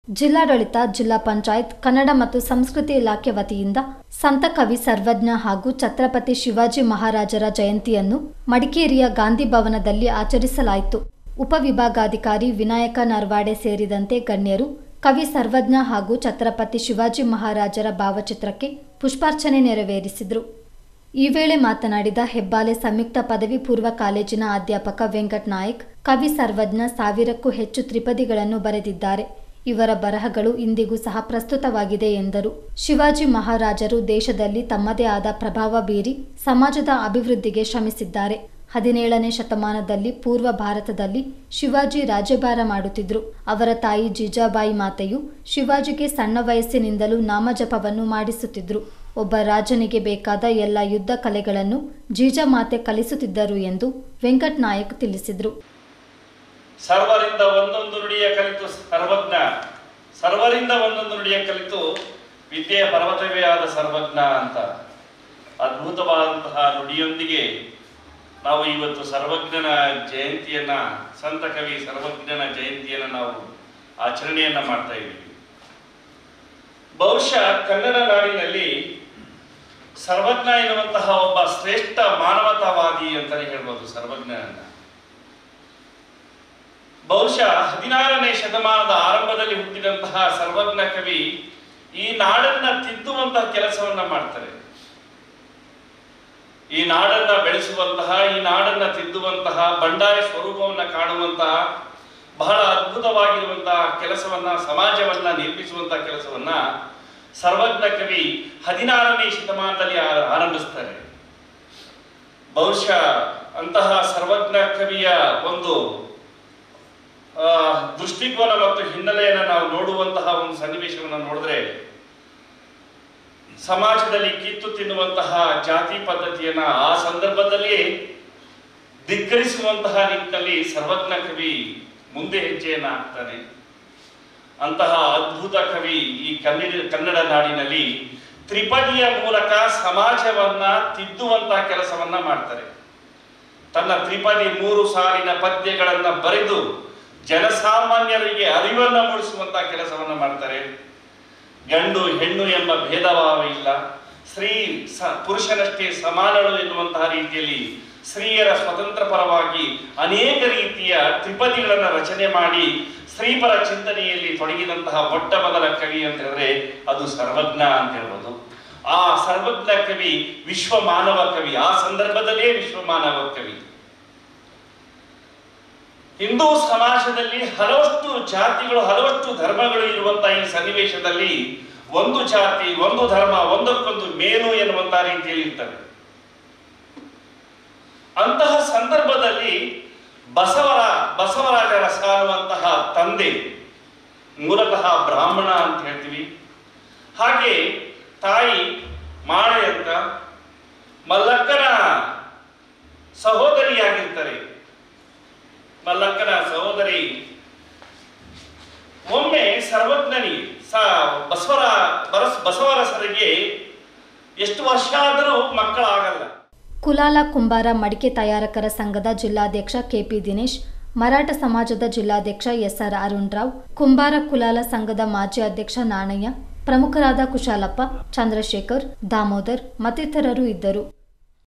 ಜಿಲ್ಲಾಡಳಿತ ಜಿಲ್ಲಾ ಪಂಚಾಯತ್ ಕನ್ನಡ ಮತ್ತು ಸಂಸ್ಕೃತಿ ಇಲಾಖೆ ವತಿಯಿಂದ ಸಂತ ಕವಿ ಸರ್ವಜ್ಞ ಹಾಗೂ ಛತ್ರಪತಿ ಶಿವಾಜಿ ಮಹಾರಾಜರ ಜಯಂತಿಯನ್ನು ಮಡಿಕೇರಿಯ ಗಾಂಧಿ ಭವನದಲ್ಲಿ ಆಚರಿಸಲಾಯಿತು ಉಪವಿಭಾಗಾಧಿಕಾರಿ ವಿನಾಯಕ ನರ್ವಾಡೆ ಸೇರಿದಂತೆ ಗಣ್ಯರು ಕವಿ ಸರ್ವಜ್ಞ ಹಾಗೂ ಛತ್ರಪತಿ ಶಿವಾಜಿ ಮಹಾರಾಜರ ಭಾವಚಿತ್ರಕ್ಕೆ ಪುಷ್ಪಾರ್ಚನೆ ನೆರವೇರಿಸಿದರು ಈ ವೇಳೆ ಮಾತನಾಡಿದ ಹೆಬ್ಬಾಲೆ ಸಂಯುಕ್ತ ಪದವಿ ಪೂರ್ವ ಕಾಲೇಜಿನ ಅಧ್ಯಾಪಕ ವೆಂಕಟ್ ನಾಯಕ್ ಕವಿ ಸರ್ವಜ್ಞ ಸಾವಿರಕ್ಕೂ ಹೆಚ್ಚು ತ್ರಿಪದಿಗಳನ್ನು ಬರೆದಿದ್ದಾರೆ ಇವರ ಬರಹಗಳು ಇಂದಿಗೂ ಸಹ ಪ್ರಸ್ತುತವಾಗಿದೆ ಎಂದರು ಶಿವಾಜಿ ಮಹಾರಾಜರು ದೇಶದಲ್ಲಿ ತಮ್ಮದೇ ಆದ ಪ್ರಭಾವ ಬೀರಿ ಸಮಾಜದ ಅಭಿವೃದ್ಧಿಗೆ ಶ್ರಮಿಸಿದ್ದಾರೆ ಹದಿನೇಳನೇ ಶತಮಾನದಲ್ಲಿ ಪೂರ್ವ ಭಾರತದಲ್ಲಿ ಶಿವಾಜಿ ರಾಜ್ಯಭಾರ ಮಾಡುತ್ತಿದ್ರು ಅವರ ತಾಯಿ ಜೀಜಾಬಾಯಿ ಮಾತೆಯು ಶಿವಾಜಿಗೆ ಸಣ್ಣ ವಯಸ್ಸಿನಿಂದಲೂ ನಾಮಜಪವನ್ನು ಮಾಡಿಸುತ್ತಿದ್ರು ಒಬ್ಬ ರಾಜನಿಗೆ ಬೇಕಾದ ಎಲ್ಲ ಯುದ್ಧ ಕಲೆಗಳನ್ನು ಜೀಜಾಮಾತೆ ಕಲಿಸುತ್ತಿದ್ದರು ಎಂದು ವೆಂಕಟ್ ನಾಯಕ್ ತಿಳಿಸಿದರು ಸರ್ವರಿಂದ ಒಂದೊಂದು ನುಡಿಯ ಕಲಿತು ಸರ್ವಜ್ಞ ಸರ್ವರಿಂದ ಒಂದೊಂದು ನುಡಿಯ ಕಲಿತು ವಿದ್ಯೆಯ ಪರ್ವತವೇ ಆದ ಸರ್ವಜ್ಞ ಅಂತ ಅದ್ಭುತವಾದಂತಹ ನುಡಿಯೊಂದಿಗೆ ನಾವು ಇವತ್ತು ಸರ್ವಜ್ಞನ ಜಯಂತಿಯನ್ನ ಸಂತ ಕವಿ ಸರ್ವಜ್ಞನ ಜಯಂತಿಯನ್ನ ನಾವು ಆಚರಣೆಯನ್ನ ಮಾಡ್ತಾ ಇದ್ದೀವಿ ಬಹುಶಃ ಕನ್ನಡ ನಾಡಿನಲ್ಲಿ ಸರ್ವಜ್ಞ ಎನ್ನುವಂತಹ ಒಬ್ಬ ಶ್ರೇಷ್ಠ ಮಾನವತಾವಾದಿ ಅಂತಾನೆ ಹೇಳ್ಬೋದು ಸರ್ವಜ್ಞನನ್ನ ಬಹುಶಃ ಹದಿನಾರನೇ ಶತಮಾನದ ಆರಂಭದಲ್ಲಿ ಹುಟ್ಟಿದಂತಹ ಸರ್ವಜ್ಞ ಕವಿ ಈ ನಾಡನ್ನ ತಿದ್ದುವಂತಹ ಕೆಲಸವನ್ನ ಮಾಡ್ತಾರೆ ಈ ನಾಡನ್ನ ಬೆಳೆಸುವಂತಹ ಈ ನಾಡನ್ನ ತಿದ್ದುವಂತಹ ಬಂಡಾಯ ಸ್ವರೂಪವನ್ನ ಕಾಣುವಂತಹ ಬಹಳ ಅದ್ಭುತವಾಗಿರುವಂತಹ ಕೆಲಸವನ್ನ ಸಮಾಜವನ್ನ ನಿರ್ಮಿಸುವಂತಹ ಕೆಲಸವನ್ನ ಸರ್ವಜ್ಞ ಕವಿ ಹದಿನಾರನೇ ಶತಮಾನದಲ್ಲಿ ಆ- ಆರಂಭಿಸ್ತಾರೆ ಬಹುಶಃ ಅಂತಹ ಸರ್ವಜ್ಞ ಕವಿಯ ಒಂದು ಆ, ದೃಷ್ಟಿಕೋನ ಮತ್ತು ಹಿನ್ನೆಲೆಯನ್ನು ನಾವು ನೋಡುವಂತಹ ಒಂದು ಸನ್ನಿವೇಶವನ್ನು ನೋಡಿದ್ರೆ ಸಮಾಜದಲ್ಲಿ ಕಿತ್ತು ತಿನ್ನುವಂತಹ ಜಾತಿ ಪದ್ಧತಿಯನ್ನ ಆ ಸಂದರ್ಭದಲ್ಲಿ ಧಿಕ್ಕರಿಸುವಂತಹ ನಿಟ್ಟಿನಲ್ಲಿ ಸರ್ವಜ್ಞ ಕವಿ ಮುಂದೆ ಹೆಜ್ಜೆಯನ್ನ ಹಾಕ್ತಾನೆ ಅಂತಹ ಅದ್ಭುತ ಕವಿ ಈ ಕನ್ನಡ ಕನ್ನಡ ನಾಡಿನಲ್ಲಿ ತ್ರಿಪದಿಯ ಮೂಲಕ ಸಮಾಜವನ್ನ ತಿದ್ದುವಂತಹ ಕೆಲಸವನ್ನ ಮಾಡ್ತಾರೆ ತನ್ನ ತ್ರಿಪದಿ ಮೂರು ಸಾಲಿನ ಪದ್ಯಗಳನ್ನ ಬರೆದು ಜನಸಾಮಾನ್ಯರಿಗೆ ಅರಿವನ್ನ ಮೂಡಿಸುವಂತಹ ಕೆಲಸವನ್ನ ಮಾಡ್ತಾರೆ ಗಂಡು ಹೆಣ್ಣು ಎಂಬ ಭೇದಭಾವ ಇಲ್ಲ ಸ್ತ್ರೀ ಸ ಪುರುಷನಷ್ಟೇ ಸಮಾನಳು ಎನ್ನುವಂತಹ ರೀತಿಯಲ್ಲಿ ಸ್ತ್ರೀಯರ ಸ್ವತಂತ್ರ ಪರವಾಗಿ ಅನೇಕ ರೀತಿಯ ತ್ರಿಪದಿಗಳನ್ನ ರಚನೆ ಮಾಡಿ ಸ್ತ್ರೀಪರ ಚಿಂತನೆಯಲ್ಲಿ ತೊಡಗಿದಂತಹ ಮೊಟ್ಟ ಮೊದಲ ಕವಿ ಅಂತ ಹೇಳಿದ್ರೆ ಅದು ಸರ್ವಜ್ಞ ಅಂತ ಹೇಳ್ಬೋದು ಆ ಸರ್ವಜ್ಞ ಕವಿ ವಿಶ್ವ ಮಾನವ ಕವಿ ಆ ಸಂದರ್ಭದಲ್ಲೇ ವಿಶ್ವ ಮಾನವ ಕವಿ ಹಿಂದೂ ಸಮಾಜದಲ್ಲಿ ಹಲವಷ್ಟು ಜಾತಿಗಳು ಹಲವಷ್ಟು ಧರ್ಮಗಳು ಇರುವಂತಹ ಈ ಸನ್ನಿವೇಶದಲ್ಲಿ ಒಂದು ಜಾತಿ ಒಂದು ಧರ್ಮ ಒಂದಕ್ಕೊಂದು ಮೇಲು ಎನ್ನುವಂತಹ ರೀತಿಯಲ್ಲಿ ಇರ್ತವೆ ಅಂತಹ ಸಂದರ್ಭದಲ್ಲಿ ಬಸವರ ಬಸವರಾಜರ ಸಾರುವಂತಹ ತಂದೆ ಮೂಲತಃ ಬ್ರಾಹ್ಮಣ ಅಂತ ಹೇಳ್ತೀವಿ ಹಾಗೆ ತಾಯಿ ಮಾಳೆ ಅಂತ ಮಲ್ಲಕ್ಕನ ಸಹೋದರಿಯಾಗಿರ್ತಾರೆ ಮಲ್ಲಕ್ಕನ ಸಹೋದರಿ ಒಮ್ಮೆ ಸರ್ವಜ್ಞನಿಗೆ ಸ ಬಸವರ ಬರಸ್ ಬಸವರಸರಿಗೆ ಎಷ್ಟು ವರ್ಷ ಆದರೂ ಮಕ್ಕಳಾಗಲ್ಲ ಕುಲಾಲ ಕುಂಬಾರ ಮಡಿಕೆ ತಯಾರಕರ ಸಂಘದ ಜಿಲ್ಲಾಧ್ಯಕ್ಷ ಕೆಪಿ ದಿನೇಶ್ ಮರಾಠ ಸಮಾಜದ ಜಿಲ್ಲಾಧ್ಯಕ್ಷ ಎಸ್ಆರ್ ಅರುಣ್ ರಾವ್ ಕುಂಬಾರ ಕುಲಾಲ ಸಂಘದ ಮಾಜಿ ಅಧ್ಯಕ್ಷ ನಾಣಯ್ಯ ಪ್ರಮುಖರಾದ ಕುಶಾಲಪ್ಪ ಚಂದ್ರಶೇಖರ್ ದಾಮೋದರ್ ಮತ್ತಿತರರು ಇದ್ದರು